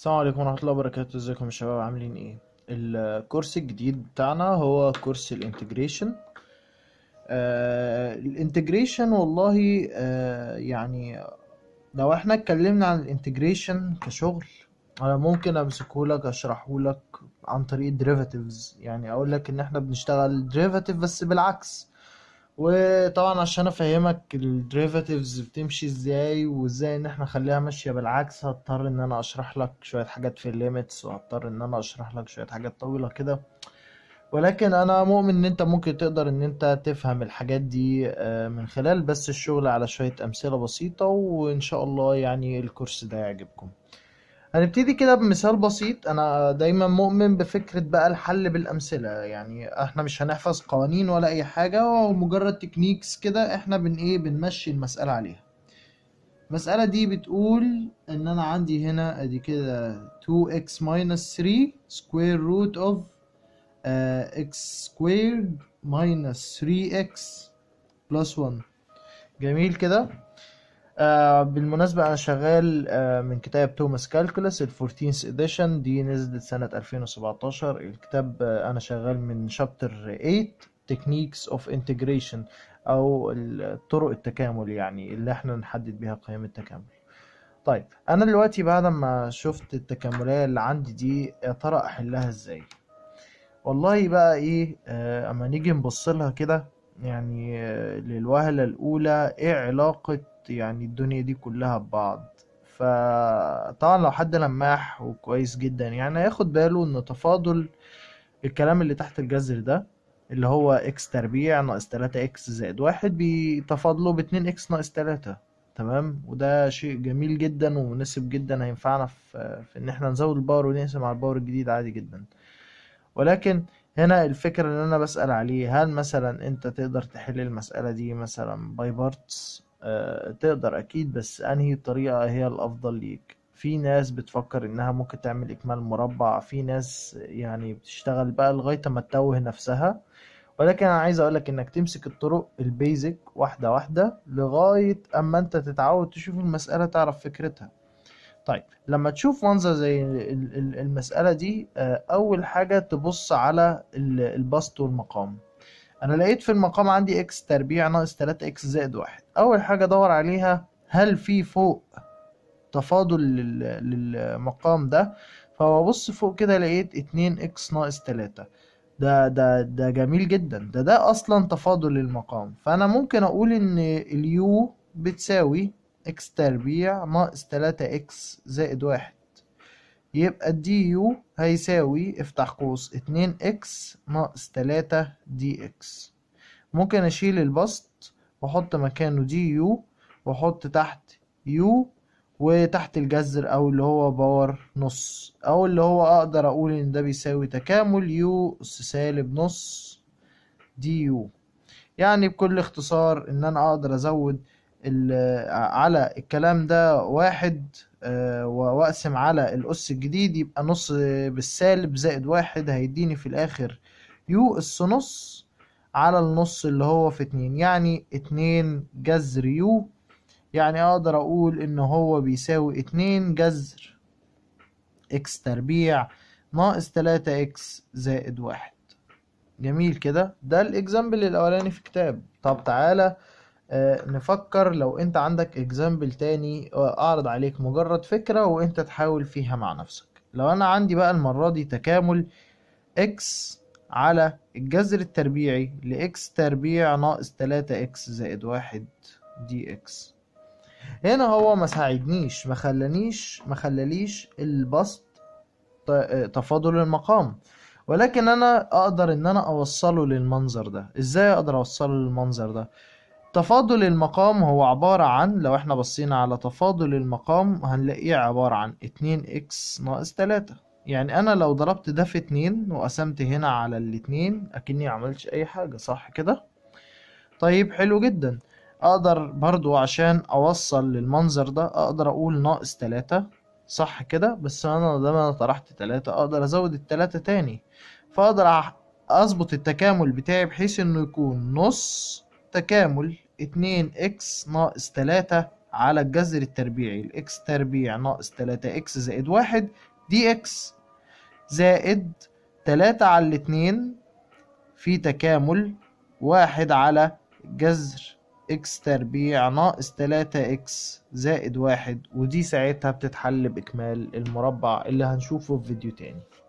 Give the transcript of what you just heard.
السلام عليكم ورحمة الله وبركاته ازيكم يا شباب عاملين ايه الكورس الجديد بتاعنا هو كورس الانتجريشن آه الانتجريشن والله آه يعني لو احنا اتكلمنا عن الانتجريشن كشغل انا ممكن امسكه لك اشرحه لك عن طريق الديريفاتيفز يعني اقول لك ان احنا بنشتغل ديريفاتيف بس بالعكس وطبعا عشان افهمك الديريفاتيفز بتمشي ازاي وازاي ان احنا نخليها ماشيه بالعكس هضطر ان انا اشرح لك شويه حاجات في الليميتس وهضطر ان انا اشرح لك شويه حاجات طويله كده ولكن انا مؤمن ان انت ممكن تقدر ان انت تفهم الحاجات دي آه، من خلال بس الشغل على شويه امثله بسيطه وان شاء الله يعني الكورس ده يعجبكم هنبتدي كده بمثال بسيط انا دايما مؤمن بفكرة بقى الحل بالامثلة يعني احنا مش هنحفظ قوانين ولا اي حاجة هو مجرد تكنيكس كده احنا بن ايه بنمشي المسألة عليها المسألة دي بتقول ان انا عندي هنا ادي كده 2x minus 3 square root of uh, x squared minus 3x plus 1 جميل كده آه بالمناسبة أنا شغال آه من كتاب توماس كالكولس ال 14th edition دي نزلت سنة 2017 الكتاب آه أنا شغال من شابتر 8 Techniques of Integration أو ال- طرق التكامل يعني اللي احنا نحدد بيها قيم التكامل طيب أنا دلوقتي بعد ما شفت التكاملية اللي عندي دي يا ترى أحلها إزاي والله بقى إيه آه أما نيجي نبص لها كده يعني آه، للوهلة الأولى إيه علاقة يعني الدنيا دي كلها ببعض فطبعا لو حد لماح وكويس جدا يعني هياخد باله ان تفاضل الكلام اللي تحت الجذر ده اللي هو اكس تربيع ناقص 3 اكس زائد واحد بتفاضله ب 2 اكس ناقص 3 تمام وده شيء جميل جدا ومناسب جدا هينفعنا في, في ان احنا نزود الباور ونقسم على الباور الجديد عادي جدا ولكن هنا الفكرة اللي انا بسأل عليه هل مثلا انت تقدر تحل المسألة دي مثلا باي بارتس آه تقدر اكيد بس انهي طريقة هي الافضل ليك في ناس بتفكر انها ممكن تعمل اكمال مربع في ناس يعني بتشتغل بقى لغاية ما تتوه نفسها ولكن انا عايز اقولك انك تمسك الطرق البيزك واحدة واحدة لغاية اما انت تتعود تشوف المسألة تعرف فكرتها طيب لما تشوف منظر زي ال- ال- المسألة دي آه، أول حاجة تبص على ال- البسط والمقام أنا لقيت في المقام عندي إكس تربيع ناقص تلاتة إكس زائد واحد أول حاجة أدور عليها هل في فوق تفاضل لل- للمقام ده فببص فوق كده لقيت اتنين إكس ناقص تلاتة ده ده ده جميل جدا ده ده أصلا تفاضل للمقام فأنا ممكن أقول إن اليو بتساوي إكس تربيع ناقص تلاتة إكس زائد واحد يبقى الدي يو هيساوي افتح قوس اتنين اكس ناقص تلاتة دي اكس ممكن اشيل البسط واحط مكانه دي يو واحط تحت يو وتحت الجذر او اللي هو باور نص او اللي هو اقدر اقول ان ده بيساوي تكامل يو اس سالب نص دي يو يعني بكل اختصار ان انا اقدر ازود ال- على الكلام ده واحد آه، و- واقسم على الاس الجديد يبقى نص بالسالب زائد واحد هيديني في الاخر يو اس نص على النص اللي هو في اتنين يعني اتنين جذر يو يعني اقدر اقول ان هو بيساوي اتنين جذر اكس تربيع ناقص تلاتة اكس زائد واحد جميل كده ده الاكزامبل الاولاني في كتاب طب تعالى آه، نفكر لو انت عندك اكزامبل تاني آه، اعرض عليك مجرد فكرة وانت تحاول فيها مع نفسك لو انا عندي بقى المرة دي تكامل اكس على الجذر التربيعي لاكس تربيع ناقص تلاتة اكس زائد واحد دي اكس هنا هو ما ساعدنيش ما خلانيش ما خلاليش البسط ت- آه، تفاضل المقام ولكن انا اقدر ان انا اوصله للمنظر ده ازاي اقدر اوصله للمنظر ده تفاضل المقام هو عبارة عن لو احنا بصينا على تفاضل المقام هنلاقيه عبارة عن اتنين اكس ناقص تلاتة يعني انا لو ضربت ده في اتنين وقسمت هنا على الاتنين اكني عملتش اي حاجة صح كده طيب حلو جدا اقدر برضو عشان اوصل للمنظر ده اقدر اقول ناقص تلاتة صح كده بس انا لما انا طرحت تلاتة اقدر ازود التلاتة تاني فاقدر أح- اظبط التكامل بتاعي بحيث انه يكون نص تكامل اتنين اكس ناقص تلاتة على الجذر التربيعي الاكس تربيع ناقص تلاتة اكس زائد واحد دي اكس زائد تلاتة على الاتنين في تكامل واحد على جذر اكس تربيع ناقص تلاتة اكس زائد واحد ودي ساعتها بتتحل بإكمال المربع اللي هنشوفه في فيديو تاني